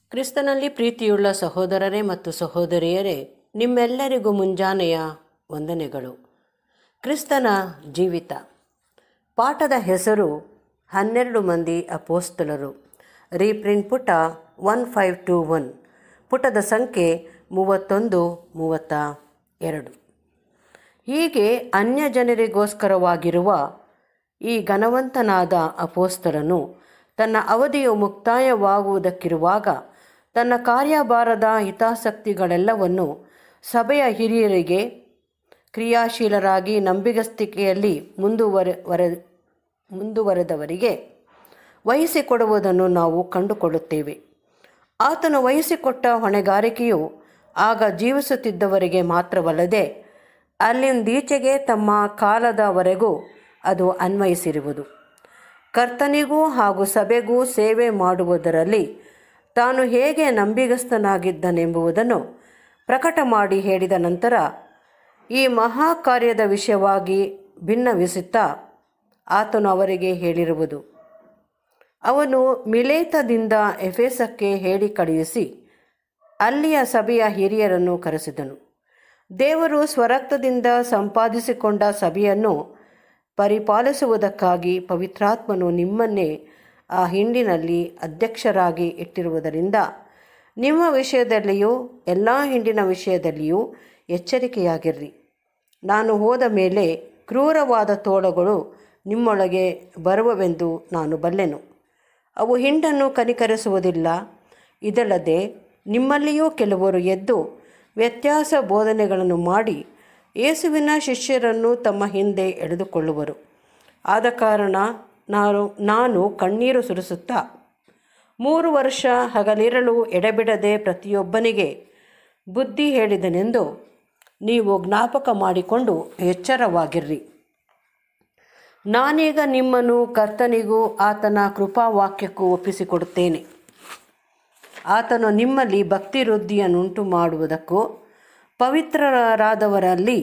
ಕ್ರಿಸ್ತನಲ್ಲಿ ಪ್ರೀತಿಯುಳ್ಳ ಸಹೋದರರೇ ಮತ್ತು ಸಹೋದರಿಯರೇ ನಿಮ್ಮೆಲ್ಲರಿಗೂ ಮುಂಜಾನೆಯ ವಂದನೆಗಳು ಕ್ರಿಸ್ತನ ಜೀವಿತ ಪಾಠದ ಹೆಸರು ಹನ್ನೆರಡು ಮಂದಿ ಅಪೋಸ್ತಲರು ರೀಪ್ರಿಂಟ್ ಪುಟ ಒನ್ ಫೈವ್ ಟು ಒನ್ ಪುಟದ ಸಂಖ್ಯೆ ಮೂವತ್ತೊಂದು ಮೂವತ್ತ ಎರಡು ಹೀಗೆ ಅನ್ಯ ಜನರಿಗೋಸ್ಕರವಾಗಿರುವ ಈ ಘನವಂತನಾದ ಅಪೋಸ್ತಲನು ತನ್ನ ಅವಧಿಯು ಮುಕ್ತಾಯವಾಗುವುದಕ್ಕಿರುವಾಗ ತನ್ನ ಕಾರ್ಯಭಾರದ ಹಿತಾಸಕ್ತಿಗಳೆಲ್ಲವನ್ನು ಸಭೆಯ ಹಿರಿಯರಿಗೆ ಕ್ರಿಯಾಶೀಲರಾಗಿ ನಂಬಿಗಸ್ತಿಕೆಯಲ್ಲಿ ಮುಂದುವರೆ ವರೆ ಮುಂದುವರೆದವರಿಗೆ ವಹಿಸಿಕೊಡುವುದನ್ನು ನಾವು ಕಂಡುಕೊಳ್ಳುತ್ತೇವೆ ಆತನು ವಹಿಸಿಕೊಟ್ಟ ಹೊಣೆಗಾರಿಕೆಯು ಆಗ ಜೀವಿಸುತ್ತಿದ್ದವರಿಗೆ ಮಾತ್ರವಲ್ಲದೆ ಅಲ್ಲಿಂದೀಚೆಗೆ ತಮ್ಮ ಕಾಲದವರೆಗೂ ಅದು ಅನ್ವಯಿಸಿರುವುದು ಕರ್ತನಿಗೂ ಹಾಗೂ ಸಭೆಗೂ ಸೇವೆ ಮಾಡುವುದರಲ್ಲಿ ತಾನು ಹೇಗೆ ನಂಬಿಗಸ್ತನಾಗಿದ್ದನೆಂಬುದನ್ನು ಪ್ರಕಟ ಮಾಡಿ ಹೇಳಿದ ನಂತರ ಈ ಮಹಾ ಕಾರ್ಯದ ವಿಷಯವಾಗಿ ಭಿನ್ನವಿಸುತ್ತಾ ಆತನು ಅವರಿಗೆ ಹೇಳಿರುವುದು ಅವನು ಮಿಲೇತದಿಂದ ಎಫೆಸಕ್ಕೆ ಹೇಳಿ ಕಳುಹಿಸಿ ಅಲ್ಲಿಯ ಸಭೆಯ ಹಿರಿಯರನ್ನು ಕರೆಸಿದನು ದೇವರು ಸ್ವರಕ್ತದಿಂದ ಸಂಪಾದಿಸಿಕೊಂಡ ಸಭೆಯನ್ನು ಪರಿಪಾಲಿಸುವುದಕ್ಕಾಗಿ ಪವಿತ್ರಾತ್ಮನು ನಿಮ್ಮನ್ನೇ ಆ ಹಿಂಡಿನಲ್ಲಿ ಅಧ್ಯಕ್ಷರಾಗಿ ಇಟ್ಟಿರುವುದರಿಂದ ನಿಮ್ಮ ವಿಷಯದಲ್ಲಿಯೂ ಎಲ್ಲ ಹಿಂಡಿನ ವಿಷಯದಲ್ಲಿಯೂ ಎಚ್ಚರಿಕೆಯಾಗಿರ್ರಿ ನಾನು ಹೋದ ಮೇಲೆ ಕ್ರೂರವಾದ ತೋಳಗಳು ನಿಮ್ಮೊಳಗೆ ಬರುವವೆಂದು ನಾನು ಬಲ್ಲೆನು ಅವು ಹಿಂಡನ್ನು ಕನಿಕರಿಸುವುದಿಲ್ಲ ಇದಲ್ಲದೆ ನಿಮ್ಮಲ್ಲಿಯೂ ಕೆಲವರು ಎದ್ದು ವ್ಯತ್ಯಾಸ ಬೋಧನೆಗಳನ್ನು ಮಾಡಿ ಯೇಸುವಿನ ಶಿಷ್ಯರನ್ನು ತಮ್ಮ ಹಿಂದೆ ಎಳೆದುಕೊಳ್ಳುವರು ಆದ ಕಾರಣ ನಾನು ನಾನು ಕಣ್ಣೀರು ಸುರಿಸುತ್ತಾ ಮೂರು ವರ್ಷ ಹಗಲಿರಲು ಎಡೆಬಿಡದೆ ಪ್ರತಿಯೊಬ್ಬನಿಗೆ ಬುದ್ಧಿ ಹೇಳಿದನೆಂದು ನೀವು ಜ್ಞಾಪಕ ಮಾಡಿಕೊಂಡು ಎಚ್ಚರವಾಗಿರ್ರಿ ನಾನೀಗ ನಿಮ್ಮನ್ನು ಕರ್ತನಿಗೂ ಆತನ ಕೃಪಾವಾಕ್ಯಕ್ಕೂ ಒಪ್ಪಿಸಿಕೊಡುತ್ತೇನೆ ಆತನು ನಿಮ್ಮಲ್ಲಿ ಭಕ್ತಿ ವೃದ್ಧಿಯನ್ನುಂಟು ಮಾಡುವುದಕ್ಕೂ ಪವಿತ್ರರಾದವರಲ್ಲಿ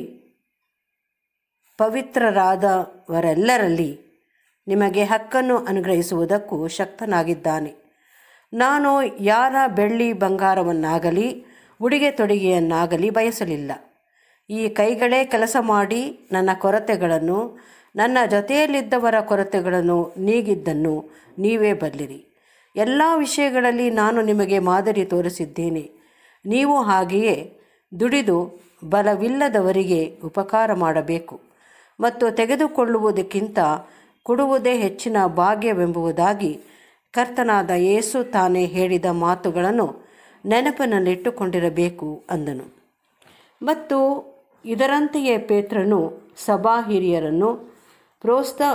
ಪವಿತ್ರರಾದವರೆಲ್ಲರಲ್ಲಿ ನಿಮಗೆ ಹಕ್ಕನ್ನು ಅನುಗ್ರಹಿಸುವುದಕ್ಕೂ ಶಕ್ತನಾಗಿದ್ದಾನೆ ನಾನು ಯಾರ ಬೆಳ್ಳಿ ಬಂಗಾರವನ್ನಾಗಲಿ ಉಡುಗೆ ತೊಡುಗೆಯನ್ನಾಗಲಿ ಬಯಸಲಿಲ್ಲ ಈ ಕೈಗಳೇ ಕೆಲಸ ಮಾಡಿ ನನ್ನ ಕೊರತೆಗಳನ್ನು ನನ್ನ ಜೊತೆಯಲ್ಲಿದ್ದವರ ಕೊರತೆಗಳನ್ನು ನೀಗಿದ್ದನ್ನು ನೀವೇ ಬಲ್ಲಿರಿ ಎಲ್ಲ ವಿಷಯಗಳಲ್ಲಿ ನಾನು ನಿಮಗೆ ಮಾದರಿ ತೋರಿಸಿದ್ದೇನೆ ನೀವು ಹಾಗೆಯೇ ದುಡಿದು ಬಲವಿಲ್ಲದವರಿಗೆ ಉಪಕಾರ ಮಾಡಬೇಕು ಮತ್ತು ತೆಗೆದುಕೊಳ್ಳುವುದಕ್ಕಿಂತ ಕೊಡುವುದೇ ಹೆಚ್ಚಿನ ಭಾಗ್ಯವೆಂಬುದಾಗಿ ಕರ್ತನಾದ ಯೇಸು ತಾನೇ ಹೇಳಿದ ಮಾತುಗಳನ್ನು ನೆನಪಿನಲ್ಲಿಟ್ಟುಕೊಂಡಿರಬೇಕು ಅಂದನು ಮತ್ತು ಇದರಂತೆಯೇ ಪೇತ್ರನು ಸಭಾ ಹಿರಿಯರನ್ನು ಪ್ರೋತ್ಸಾ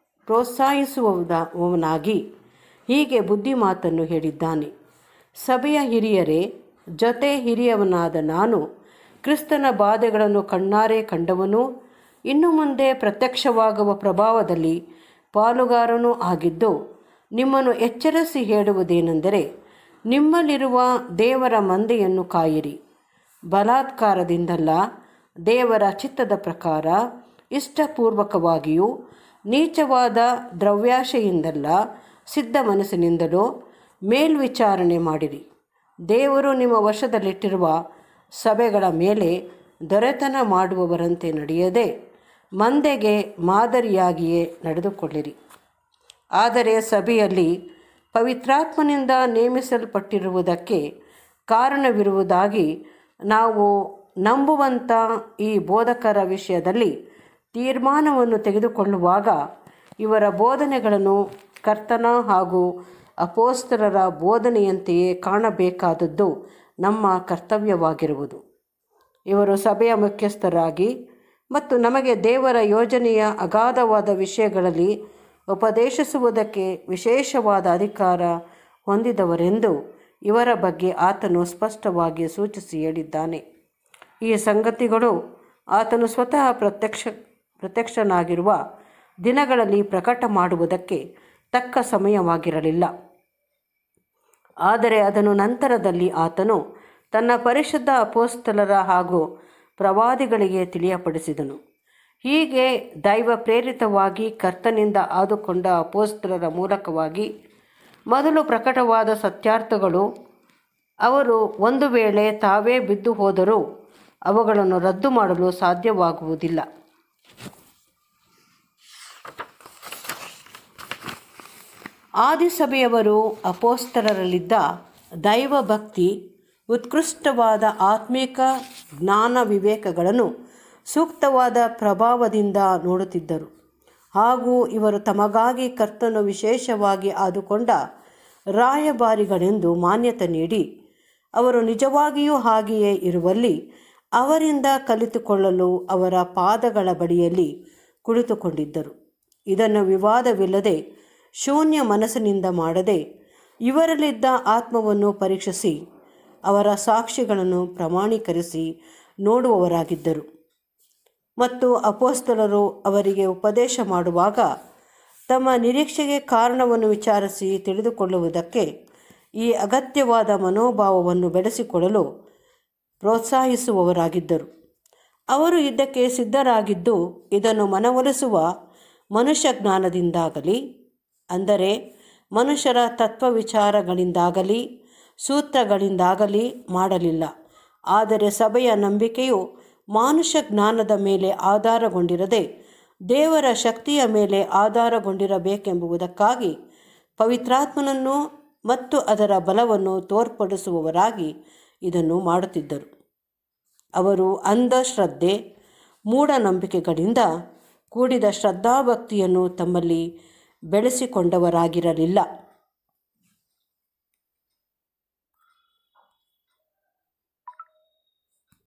ಪ್ರೋತ್ಸಾಹಿಸುವವನಾಗಿ ಹೀಗೆ ಬುದ್ಧಿಮಾತನ್ನು ಹೇಳಿದ್ದಾನೆ ಸಭೆಯ ಹಿರಿಯರೇ ಜೊತೆ ಹಿರಿಯವನಾದ ನಾನು ಕ್ರಿಸ್ತನ ಬಾಧೆಗಳನ್ನು ಕಣ್ಣಾರೆ ಕಂಡವನು ಇನ್ನು ಮುಂದೆ ಪ್ರತ್ಯಕ್ಷವಾಗುವ ಪ್ರಭಾವದಲ್ಲಿ ಪಾಲುಗಾರನೂ ಆಗಿದ್ದು ನಿಮ್ಮನ್ನು ಎಚ್ಚರಿಸಿ ಹೇಳುವುದೇನೆಂದರೆ ನಿಮ್ಮಲ್ಲಿರುವ ದೇವರ ಮಂದೆಯನ್ನು ಕಾಯಿರಿ ಬಲಾತ್ಕಾರದಿಂದಲ್ಲ ದೇವರ ಚಿತ್ತದ ಪ್ರಕಾರ ಇಷ್ಟಪೂರ್ವಕವಾಗಿಯೂ ನೀಚವಾದ ದ್ರವ್ಯಾಶೆಯಿಂದಲ್ಲ ಸಿದ್ಧ ಮನಸ್ಸಿನಿಂದಲೂ ಮೇಲ್ವಿಚಾರಣೆ ಮಾಡಿರಿ ದೇವರು ನಿಮ್ಮ ವಶದಲ್ಲಿಟ್ಟಿರುವ ಸಭೆಗಳ ಮೇಲೆ ದೊರೆತನ ಮಾಡುವವರಂತೆ ನಡೆಯದೆ ಮಂದೆಗೆ ಮಾದರಿಯಾಗಿಯೇ ನಡೆದುಕೊಳ್ಳಿರಿ ಆದರೆ ಸಭೆಯಲ್ಲಿ ಪವಿತ್ರಾತ್ಮನಿಂದ ನೇಮಿಸಲ್ಪಟ್ಟಿರುವುದಕ್ಕೆ ಕಾರಣವಿರುವುದಾಗಿ ನಾವು ನಂಬುವಂಥ ಈ ಬೋಧಕರ ವಿಷಯದಲ್ಲಿ ತೀರ್ಮಾನವನ್ನು ತೆಗೆದುಕೊಳ್ಳುವಾಗ ಇವರ ಬೋಧನೆಗಳನ್ನು ಕರ್ತನ ಹಾಗೂ ಅಪೋಸ್ತರರ ಬೋಧನೆಯಂತೆಯೇ ಕಾಣಬೇಕಾದದ್ದು ನಮ್ಮ ಕರ್ತವ್ಯವಾಗಿರುವುದು ಇವರು ಸಭೆಯ ಮುಖ್ಯಸ್ಥರಾಗಿ ಮತ್ತು ನಮಗೆ ದೇವರ ಯೋಜನೆಯ ಅಗಾಧವಾದ ವಿಷಯಗಳಲ್ಲಿ ಉಪದೇಶಿಸುವುದಕ್ಕೆ ವಿಶೇಷವಾದ ಅಧಿಕಾರ ಹೊಂದಿದವರೆಂದು ಇವರ ಬಗ್ಗೆ ಆತನು ಸ್ಪಷ್ಟವಾಗಿ ಸೂಚಿಸಿ ಹೇಳಿದ್ದಾನೆ ಈ ಸಂಗತಿಗಳು ಆತನು ಸ್ವತಃ ಪ್ರತ್ಯಕ್ಷ ಪ್ರತ್ಯಕ್ಷನಾಗಿರುವ ದಿನಗಳಲ್ಲಿ ಪ್ರಕಟ ಮಾಡುವುದಕ್ಕೆ ತಕ್ಕ ಸಮಯವಾಗಿರಲಿಲ್ಲ ಆದರೆ ಅದನ್ನು ನಂತರದಲ್ಲಿ ಆತನು ತನ್ನ ಪರಿಶುದ್ಧ ಅಪೋಸ್ತಲರ ಹಾಗೂ ಪ್ರವಾದಿಗಳಿಗೆ ತಿಳಿಯಪಡಿಸಿದನು ಹೀಗೆ ದೈವ ಪ್ರೇರಿತವಾಗಿ ಕರ್ತನಿಂದ ಆದುಕೊಂಡ ಅಪೋಸ್ತಲರ ಮೂಲಕವಾಗಿ ಮೊದಲು ಪ್ರಕಟವಾದ ಸತ್ಯಾರ್ಥಗಳು ಅವರು ಒಂದು ವೇಳೆ ತಾವೇ ಬಿದ್ದು ಹೋದರೂ ಅವುಗಳನ್ನು ರದ್ದು ಮಾಡಲು ಸಾಧ್ಯವಾಗುವುದಿಲ್ಲ ಆದಿಸಭೆಯವರು ಅಪೋಸ್ತರರಲ್ಲಿದ್ದ ದೈವ ಭಕ್ತಿ ಉತ್ಕೃಷ್ಟವಾದ ಆತ್ಮಿಕ ಜ್ಞಾನ ವಿವೇಕಗಳನ್ನು ಸೂಕ್ತವಾದ ಪ್ರಭಾವದಿಂದ ನೋಡುತ್ತಿದ್ದರು ಹಾಗೂ ಇವರು ತಮಗಾಗಿ ಕರ್ತನು ವಿಶೇಷವಾಗಿ ಆದುಕೊಂಡ ರಾಯಭಾರಿಗಳೆಂದು ಮಾನ್ಯತೆ ನೀಡಿ ಅವರು ನಿಜವಾಗಿಯೂ ಹಾಗೆಯೇ ಇರುವಲ್ಲಿ ಅವರಿಂದ ಕಲಿತುಕೊಳ್ಳಲು ಅವರ ಪಾದಗಳ ಬಳಿಯಲ್ಲಿ ಕುಳಿತುಕೊಂಡಿದ್ದರು ಇದನ್ನು ವಿವಾದವಿಲ್ಲದೆ ಶೂನ್ಯ ಮನಸ್ಸಿನಿಂದ ಮಾಡದೆ ಇವರಲ್ಲಿದ್ದ ಆತ್ಮವನ್ನು ಪರೀಕ್ಷಿಸಿ ಅವರ ಸಾಕ್ಷಿಗಳನ್ನು ಪ್ರಮಾಣೀಕರಿಸಿ ನೋಡುವವರಾಗಿದ್ದರು ಮತ್ತು ಅಪೋಸ್ತಲರು ಅವರಿಗೆ ಉಪದೇಶ ಮಾಡುವಾಗ ತಮ್ಮ ನಿರೀಕ್ಷೆಗೆ ಕಾರಣವನ್ನು ವಿಚಾರಿಸಿ ತಿಳಿದುಕೊಳ್ಳುವುದಕ್ಕೆ ಈ ಅಗತ್ಯವಾದ ಮನೋಭಾವವನ್ನು ಬೆಳೆಸಿಕೊಳ್ಳಲು ಪ್ರೋತ್ಸಾಹಿಸುವವರಾಗಿದ್ದರು ಅವರು ಇದಕ್ಕೆ ಸಿದ್ಧರಾಗಿದ್ದು ಇದನ್ನು ಮನವೊಲಿಸುವ ಮನುಷ್ಯ ಜ್ಞಾನದಿಂದಾಗಲಿ ಅಂದರೆ ಮನುಷ್ಯರ ತತ್ವ ವಿಚಾರಗಳಿಂದಾಗಲಿ ಸೂತ್ರಗಳಿಂದಾಗಲಿ ಮಾಡಲಿಲ್ಲ ಆದರೆ ಸಭೆಯ ನಂಬಿಕೆಯು ಮಾನುಷ ಜ್ಞಾನದ ಮೇಲೆ ಆಧಾರಗೊಂಡಿರದೆ ದೇವರ ಶಕ್ತಿಯ ಮೇಲೆ ಆಧಾರಗೊಂಡಿರಬೇಕೆಂಬುದಕ್ಕಾಗಿ ಪವಿತ್ರಾತ್ಮನನ್ನು ಮತ್ತು ಅದರ ಬಲವನ್ನು ತೋರ್ಪಡಿಸುವವರಾಗಿ ಇದನ್ನು ಮಾಡುತ್ತಿದ್ದರು ಅವರು ಅಂಧಶ್ರದ್ಧೆ ಮೂಢನಂಬಿಕೆಗಳಿಂದ ಕೂಡಿದ ಶ್ರದ್ಧಾಭಕ್ತಿಯನ್ನು ತಮ್ಮಲ್ಲಿ ಬೆಳೆಸಿಕೊಂಡವರಾಗಿರಲಿಲ್ಲ